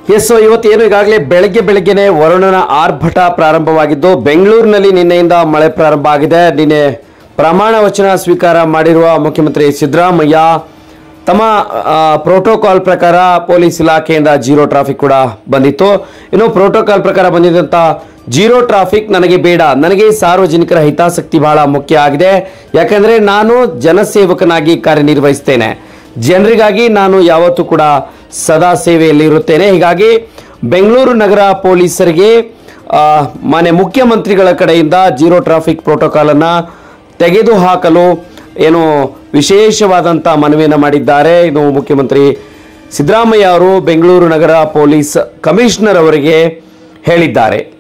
S ಇವತ್ತು ಏನು ಈಗಾಗಲೇ ಬೆಳಗ್ಗೆ ಬೆಳಗ್ಗೆನೆ ವರುಣನ ಆರ್ಭಟ ಪ್ರಾರಂಭವಾಗಿದ್ದು ಬೆಂಗಳೂರಿನಲ್ಲಿ ನಿನ್ನೆಯಿಂದ ಮಳೆ ಪ್ರಾರಂಭ ಆಗಿದೆ ನಿನ್ನೆ ಪ್ರಮಾಣ ವಚನ ಸ್ವೀಕಾರ ಮಾಡಿರುವ ಮುಖ್ಯಮಂತ್ರಿ ಸಿದ್ದರಾಮಯ್ಯ ತಮ್ಮ ಆ, ಪ್ರೋಟೋಕಾಲ್ ಪ್ರಕಾರ ಪೊಲೀಸ್ ಇಲಾಖೆಯಿಂದ ಜೀರೋ ಟ್ರಾಫಿಕ್ ಕೂಡ ಬಂದಿತ್ತು ಇನ್ನು ಪ್ರೋಟೋಕಾಲ್ ಪ್ರಕಾರ ಬಂದಿದ್ದಂಥ ಜೀರೋ ಟ್ರಾಫಿಕ್ ನನಗೆ ಬೇಡ ನನಗೆ ಸಾರ್ವಜನಿಕರ ಹಿತಾಸಕ್ತಿ ಬಹಳ ಮುಖ್ಯ ಆಗಿದೆ ಯಾಕಂದ್ರೆ ನಾನು ಜನಸೇವಕನಾಗಿ ಕಾರ್ಯನಿರ್ವಹಿಸ್ತೇನೆ ಜನರಿಗಾಗಿ ನಾನು ಯಾವತ್ತೂ ಕೂಡ ಸದಾ ಸೇವೆಯಲ್ಲಿ ಇರುತ್ತೇನೆ ಹೀಗಾಗಿ ಬೆಂಗಳೂರು ನಗರ ಪೊಲೀಸರಿಗೆ ಆ, ಮಾನ್ಯ ಮುಖ್ಯಮಂತ್ರಿಗಳ ಕಡೆಯಿಂದ ಜೀರೋ ಟ್ರಾಫಿಕ್ ಪ್ರೋಟೋಕಾಲ್ ಅನ್ನ ತೆಗೆದುಹಾಕಲು ಏನು ವಿಶೇಷವಾದಂಥ ಮನವಿಯನ್ನು ಮಾಡಿದ್ದಾರೆ ಇದು ಮುಖ್ಯಮಂತ್ರಿ ಸಿದ್ದರಾಮಯ್ಯ ಅವರು ಬೆಂಗಳೂರು ನಗರ ಪೊಲೀಸ್ ಕಮಿಷನರ್ ಅವರಿಗೆ ಹೇಳಿದ್ದಾರೆ